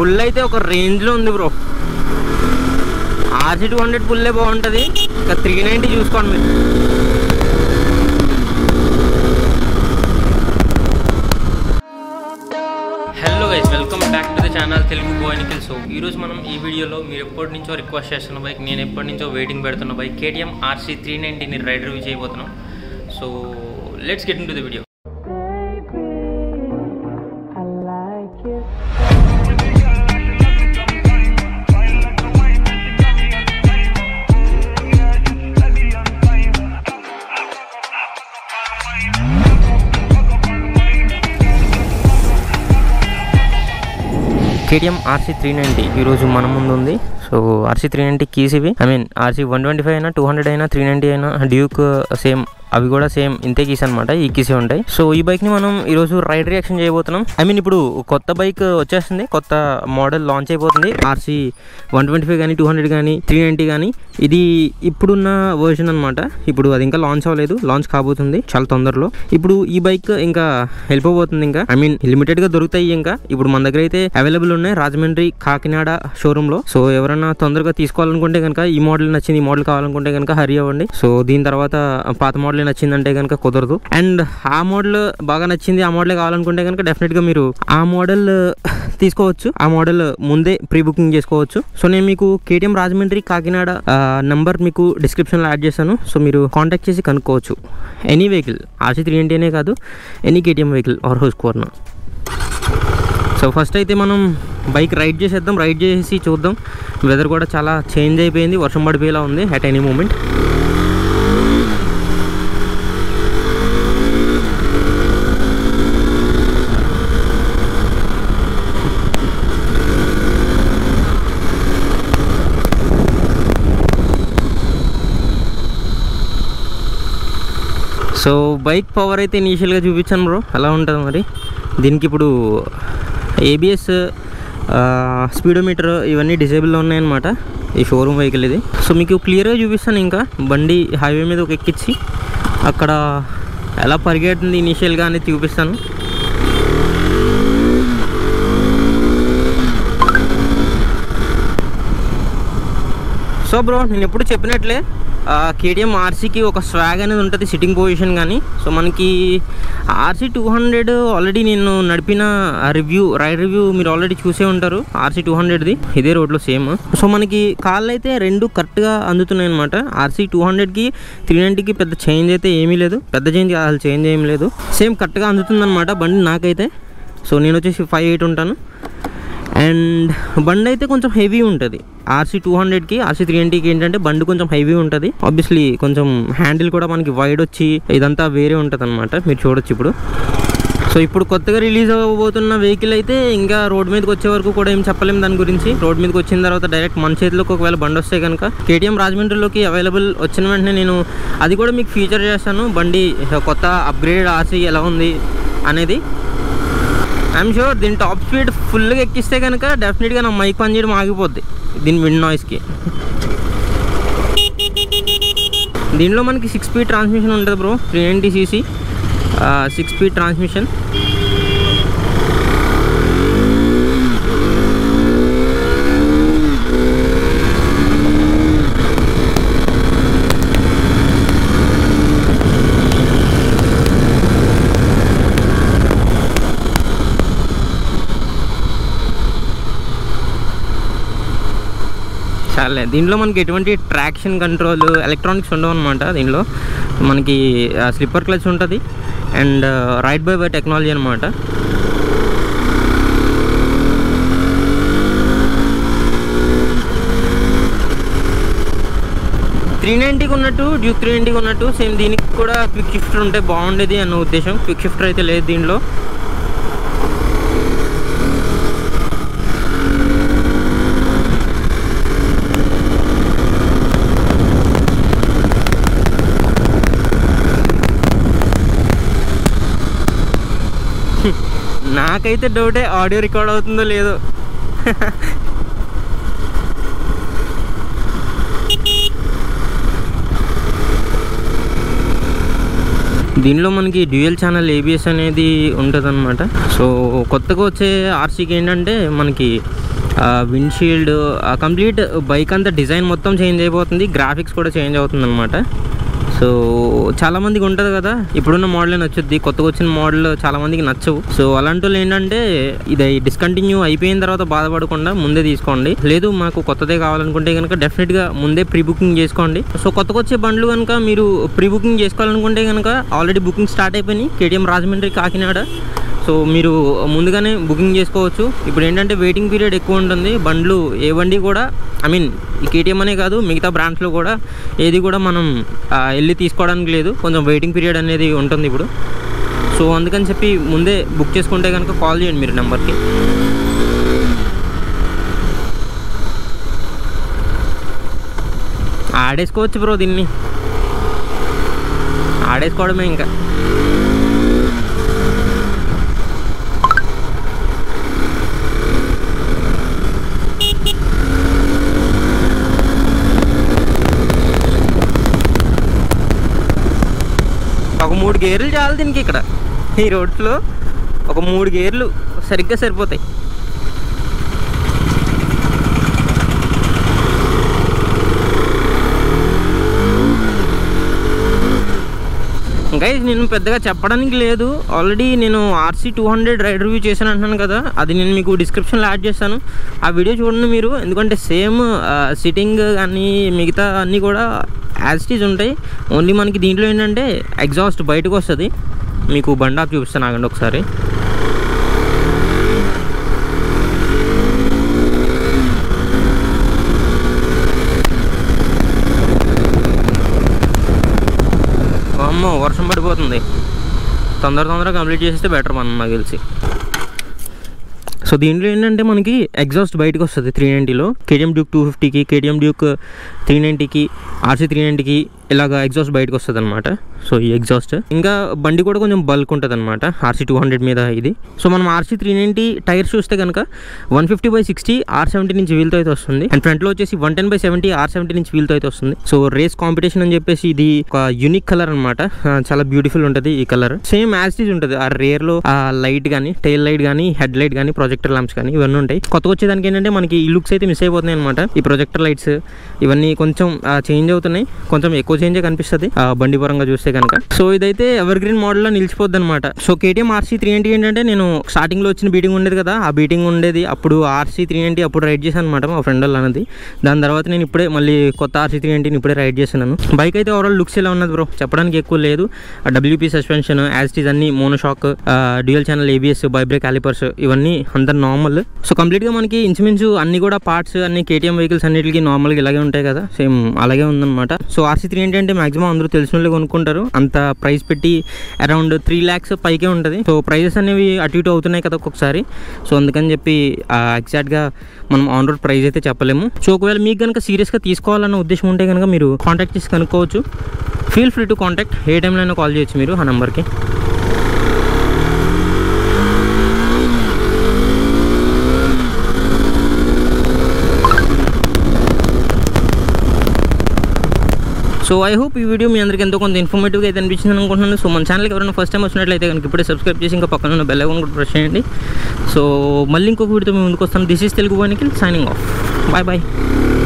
Full అయితే ఒక రేంజ్లో ఉంది బ్రో ఆర్సీ టూ హండ్రెడ్ ఫుల్లే బాగుంటుంది ఇంకా త్రీ నైంటీ చూసుకోండి మీరు hello guys welcome back to the channel Telugu boy Nikhil so ఈరోజు మనం ఈ వీడియోలో మీరు ఎప్పటి నుంచో రిక్వెస్ట్ చేస్తున్న బైక్ నేను ఎప్పటి నుంచో వెయిటింగ్ పెడుతున్న బైక్ కేటీఎం ఆర్సీ త్రీ నైంటీని రైడ్ రివ్యూ చేయబోతున్నాం so let's get into the video I like it. KTM RC three ninety ఈరోజు మన ముందు ఉంది so RC three ninety keys ఇవి I mean RC one twenty five అయినా two hundred అయినా three ninety అయినా Duke same అవి కూడా సేమ్ ఇంతే కీస్ అనమాట ఈ కీసే ఉంటాయి సో ఈ బైక్ని మనం ఈరోజు రైడ్ రియాక్షన్ చేయబోతున్నాం ఐ మీన్ ఇప్పుడు కొత్త బైక్ వచ్చేస్తుంది కొత్త మోడల్ లాంచ్ అయిపోతుంది ఆర్సీ వన్ ట్వంటీ ఫైవ్ కానీ టూ హండ్రెడ్ కానీ త్రీ నైంటీ కానీ ఇది ఇప్పుడున్న వర్షన్ అనమాట ఇప్పుడు అది ఇంకా లాంచ్ అవ్వలేదు లాంచ్ కాబోతుంది చాలా తొందరలో ఇప్పుడు ఈ బైక్ ఇంకా వెళ్ళిపోబోతుంది ఇంకా ఐ మీన్ లిమిటెడ్ గా దొరుకుతాయి ఇంకా ఇప్పుడు మన దగ్గర అయితే అవైలబుల్ ఉన్నాయి రాజమండ్రి కాకినాడ షోరూమ్ లో సో ఎవరైనా తొందరగా తీసుకోవాలనుకుంటే కనుక ఈ మోడల్ నచ్చింది ఈ మోడల్ కావాలనుకుంటే కనుక హరి అవ్వండి సో దీని తర్వాత పాత మోడల్ నచ్చిందంటే కనుక కుదరదు అండ్ ఆ మోడల్ బాగా నచ్చింది ఆ మోడల్ కావాలనుకుంటే కనుక డెఫినెట్ గా మీరు ఆ మోడల్ తీసుకోవచ్చు ఆ మోడల్ ముందే ప్రీ బుకింగ్ చేసుకోవచ్చు సో నేను మీకు కేటీఎం రాజమండ్రి కాకినాడ నంబర్ మీకు డిస్క్రిప్షన్లో యాడ్ చేశాను సో మీరు కాంటాక్ట్ చేసి కనుక్కోవచ్చు ఎనీ వెహికల్ ఆర్సీ త్రీ అనే కాదు ఎనీ కేటీఎం వెహికల్ ఆర్ హౌస్ కోర్న సో ఫస్ట్ అయితే మనం బైక్ రైడ్ చేసేద్దాం రైడ్ చేసి చూద్దాం వెదర్ కూడా చాలా చేంజ్ అయిపోయింది వర్షం పడిపోయేలా ఉంది at any moment so bike power అయితే ఇనీషియల్గా చూపించాను బ్రో ఎలా ఉంటుంది మరి దీనికి ఇప్పుడు ఏబిఎస్ స్పీడోమీటర్ ఇవన్నీ డిసేబుల్లో ఉన్నాయన్నమాట ఈ షోరూమ్ వెహికల్ ఇది సో మీకు క్లియర్గా చూపిస్తాను ఇంకా బండి హైవే మీద ఒక ఎక్కించి అక్కడ ఎలా పరిగెడుతుంది ఇనీషియల్గా అనేది చూపిస్తాను సో బ్రో నేను ఎప్పుడు చెప్పినట్లే కేటీఎం ఆర్సీకి ఒక స్వాగ్ అనేది ఉంటుంది సిట్టింగ్ పొజిషన్ కానీ సో మనకి ఆర్సీ టూ హండ్రెడ్ ఆల్రెడీ నేను నడిపిన రివ్యూ రైడ్ రివ్యూ మీరు ఆల్రెడీ చూసే ఉంటారు ఆర్సీ టూ హండ్రెడ్ది ఇదే రోడ్లో సేమ్ సో మనకి కాళ్ళు అయితే రెండు కరెక్ట్గా అందుతున్నాయి అనమాట ఆర్సీ టూ హండ్రెడ్కి త్రీ నైంటీకి పెద్ద చేంజ్ అయితే ఏమీ లేదు పెద్ద చేంజ్ అసలు చేంజ్ ఏమీ లేదు సేమ్ కరెక్ట్గా అందుతుందన్నమాట బండి నాకైతే సో నేను వచ్చేసి ఫైవ్ ఎయిట్ ఉంటాను అండ్ బండి అయితే కొంచెం హెవీ ఉంటుంది ఆర్సీ టూ హండ్రెడ్కి ఆర్సీ త్రీ ఎన్టీకి ఏంటంటే బండి కొంచెం హెవీ ఉంటుంది ఆబ్వియస్లీ కొంచెం హ్యాండిల్ కూడా మనకి వైడ్ వచ్చి ఇదంతా వేరే ఉంటుంది అనమాట మీరు చూడొచ్చు ఇప్పుడు సో ఇప్పుడు కొత్తగా రిలీజ్ అవ్వబోతున్న వెహికల్ అయితే ఇంకా రోడ్ మీదకి వచ్చే వరకు కూడా ఏం చెప్పలేము దాని గురించి రోడ్ మీదకి వచ్చిన తర్వాత డైరెక్ట్ మన చేతిలోకి ఒకవేళ బండి వస్తే కనుక కేటీఎం రాజమండ్రిలోకి అవైలబుల్ వచ్చిన వెంటనే నేను అది కూడా మీకు ఫీచర్ చేస్తాను బండి కొత్త అప్గ్రేడెడ్ ఆర్సీ ఎలా ఉంది అనేది ఐఎమ్ షూర్ దీని టాప్ స్పీడ్ ఫుల్గా ఎక్కిస్తే కనుక డెఫినెట్గా నా మైక్ పనిచేయడం ఆగిపోద్ది దీని విండ్ నాయిస్కి దీనిలో మనకి సిక్స్ స్పీడ్ ట్రాన్స్మిషన్ ఉంటుంది bro three ninety CC six speed transmission చాలే దీంట్లో మనకి ఎటువంటి ట్రాక్షన్ కంట్రోల్ ఎలక్ట్రానిక్స్ ఉండవు అనమాట దీనిలో మనకి స్లిప్పర్ క్లచ్ ఉంటుంది and ride by by technology అనమాట త్రీ నైంటీకి ఉన్నట్టు డ్యూక్ త్రీ నైంటీకి ఉన్నట్టు సేమ్ దీనికి కూడా క్విక్ షిఫ్టర్ ఉంటే బాగుండేది అన్న ఉద్దేశం క్విక్ షిఫ్టర్ అయితే లేదు దీనిలో నాకైతే డౌటే ఆడియో రికార్డ్ అవుతుందో లేదో దీనిలో మనకి డ్యూయల్ ఛానల్ ఏబిఎస్ అనేది ఉంటుంది సో కొత్తగా వచ్చే ఆర్సీకి ఏంటంటే మనకి విండ్షీల్డ్ కంప్లీట్ బైక్ అంతా డిజైన్ మొత్తం చేంజ్ అయిపోతుంది గ్రాఫిక్స్ కూడా చేంజ్ అవుతుంది అనమాట సో చాలా మందికి ఉంటుంది కదా ఇప్పుడున్న మోడల్ నచ్చుద్ది కొత్తగా వచ్చిన మోడల్ చాలా మందికి నచ్చవు సో అలాంటి వాళ్ళు ఏంటంటే ఇది డిస్కంటిన్యూ అయిపోయిన తర్వాత బాధపడకుండా ముందే తీసుకోండి లేదు మాకు కొత్తదే కావాలనుకుంటే కనుక డెఫినెట్గా ముందే ప్రీ బుకింగ్ చేసుకోండి సో కొత్తగా వచ్చే బండ్లు కనుక మీరు ప్రీ బుకింగ్ చేసుకోవాలనుకుంటే కనుక ఆల్రెడీ బుకింగ్ స్టార్ట్ అయిపోయినాయి కేటీఎం రాజమండ్రి కాకినాడ సో మీరు ముందుగానే బుకింగ్ చేసుకోవచ్చు ఇప్పుడు ఏంటంటే వెయిటింగ్ పీరియడ్ ఎక్కువ ఉంటుంది బండ్లు ఏ బండి కూడా ఐ మీన్ ఈ కేటీఎం అనే కాదు మిగతా బ్రాండ్స్లో కూడా ఏది కూడా మనం ఆ, వెళ్ళి తీసుకోవడానికి లేదు కొంచెం వెయిటింగ్ పీరియడ్ అనేది ఉంటుంది ఇప్పుడు సో అందుకని చెప్పి ముందే బుక్ చేసుకుంటే కనుక కాల్ చేయండి మీరు నెంబర్కి ఆడేసుకోవచ్చు బ్రో దీన్ని ఆడేసుకోవడమే ఇంకా ఒక మూడు గేర్లు చాలు దీనికి ఇక్కడ ఈ రోడ్లో ఒక మూడు గేర్లు సరిగ్గా సరిపోతాయి ఇంకా నేను పెద్దగా చెప్పడానికి లేదు ఆల్రెడీ నేను RC two hundred ride review చేశాను అంటున్నాను కదా అది నేను మీకు డిస్క్రిప్షన్లో యాడ్ చేస్తాను ఆ వీడియో చూడండి మీరు ఎందుకంటే సేమ్ సిట్టింగ్ కానీ మిగతా అన్నీ కూడా యాజ్ టీజ్ ఉంటాయి ఓన్లీ మనకి దీంట్లో ఏంటంటే ఎగ్జాస్ట్ బయటకు వస్తుంది మీకు బండాప్ చూపిస్తాను ఆగండి ఒకసారి అమ్మో వర్షం పడిపోతుంది తొందర తొందరగా కంప్లీట్ చేస్తే బెటర్ మనం నాకు తెలిసి సో దీంట్లో ఏంటంటే మనకి ఎగ్జాస్ట్ బయటకు వస్తుంది త్రీ నైంటీలో కేటీఎం డ్యూక్ టూ ఫిఫ్టీకి కేటీఎం డ్యూక్ త్రీ నైంటీకి ఆర్సీ త్రీ నైంటీకి ఇలాగ ఎగ్జాస్ట్ బయటకు వస్తుంది అనమాట సో ఈ ఎగ్జాస్ట్ ఇంకా బండి కూడా కొంచెం బల్క్ ఉంటుంది అనమాట ఆర్సీ టూ హండ్రెడ్ మీద ఇది సో మనం ఆర్సీ త్రీ నైంటీ టైర్స్ చూస్తే కనుక one fifty by sixty R seventy నుంచి వీల్తో అయితే వస్తుంది అండ్ ఫ్రంట్లో వచ్చేసి one ten by seventy R seventy నుంచి వీల్తో అయితే వస్తుంది సో రేస్ కాంపిటీషన్ అని చెప్పేసి ఇది ఒక యూనిక్ కలర్ అనమాట చాలా బ్యూటిఫుల్ ఉంటుంది ఈ కలర్ సేమ్ యాస్టీజ్ ఉంటుంది ఆ రేర్ లో ఆ లైట్ కానీ టైల్ లైట్ కానీ హెడ్ లైట్ కానీ ప్రొజెక్టర్ ల్యాంప్స్ కానీ ఇవన్నీ ఉంటాయి కొత్తగా వచ్చేదానికి ఏంటంటే మనకి ఈ లుక్స్ అయితే మిస్ అయిపోతున్నాయి అనమాట ఈ ప్రొజెక్టర్ లైట్స్ ఇవన్నీ కొంచెం చేంజ్ అవుతున్నాయి కొంచెం ఎక్కువ చేంజ్ కనిపిస్తుంది ఆ బండి పరంగా చూస్తే కనుక సో ఇదైతే ఎవర్ గ్రీన్ మోడల్ లో నిలిచిపోద్ది అనమాట సో కేటీఎం ఆర్సీ త్రీ ఏంటి ఏంటంటే నేను స్టార్టింగ్ లో వచ్చిన బీటింగ్ ఉండేది కదా ఆ బీటింగ్ ఉండేది అప్పుడు ఆర్సీ త్రీ ఏంటి అప్పుడు రైడ్ చేశాను అనమాట మా ఫ్రెండ్ వాళ్ళు అన్నది దాని తర్వాత నేను ఇప్పుడే మళ్ళీ కొత్త ఆర్సీ త్రీ ఏంటిని ఇప్పుడే రైడ్ చేస్తున్నాను బైక్ అయితే ఓవరాల్ లుక్స్ ఎలా ఉన్నది బ్రో చెప్పడానికి ఎక్కువ లేదు డబ్ల్యూపీ సస్పెన్షన్ యాజ్టీజ్ అన్ని monoshock dual channel ABS Bybre calipers ఇవన్నీ అంతా నార్మల్ సో కంప్లీట్గా మనకి ఇంచుమించు అన్ని కూడా పార్ట్స్ అన్ని కేటీఎం వెహికల్స్ అన్నిటికీ నార్మల్గా ఇలాగే ఉంటాయి కదా సేమ్ అలాగే ఉందన్నమాట సో ఆర్సీ త్రీ ఏంటంటే మాక్సిమం అందరూ తెలిసిన వాళ్ళు కొనుక్కుంటారు అంత ప్రైస్ పెట్టి అరౌండ్ త్రీ ల్యాక్స్ పైకే ఉంటుంది సో ప్రైజెస్ అనేవి అటు ఇటు అవుతున్నాయి కదా ఒక్కొక్కసారి సో అందుకని చెప్పి ఎగ్జాక్ట్గా మనం ఆన్ రోడ్ ప్రైస్ అయితే చెప్పలేము సో ఒకవేళ మీకు కనుక సీరియస్గా తీసుకోవాలన్న ఉద్దేశం ఉంటే కనుక మీరు కాంటాక్ట్ చేసి కనుక్కోవచ్చు ఫీల్ ఫ్రీ టు కాంటాక్ట్ ఏ టైంలో అయినా కాల్ చేయొచ్చు మీరు ఆ నెంబర్కి సో ఐ హోప్ ఈ వీడియో మీ అందరికీ ఎంతో కొంత ఇన్ఫర్మేటివ్గా అయితే అనిపించింది అనుకుంటున్నాను సో మన ఛానల్కి ఎవరైనా ఫస్ట్ టైం వచ్చినట్లయితే కనుక ఇప్పుడే సబ్స్క్రైబ్ చేసి ఇంకా పక్కన ఉన్న బెల్ ఐకాన్ కూడా ప్రెస్ చేయండి సో మళ్ళీ ఇంకొక వీడియోతో మేము ముందుకు వస్తాను దిస్ ఈస్ తెలుగు వానికి సైనింగ్ ఆఫ్ బాయ్ బాయ్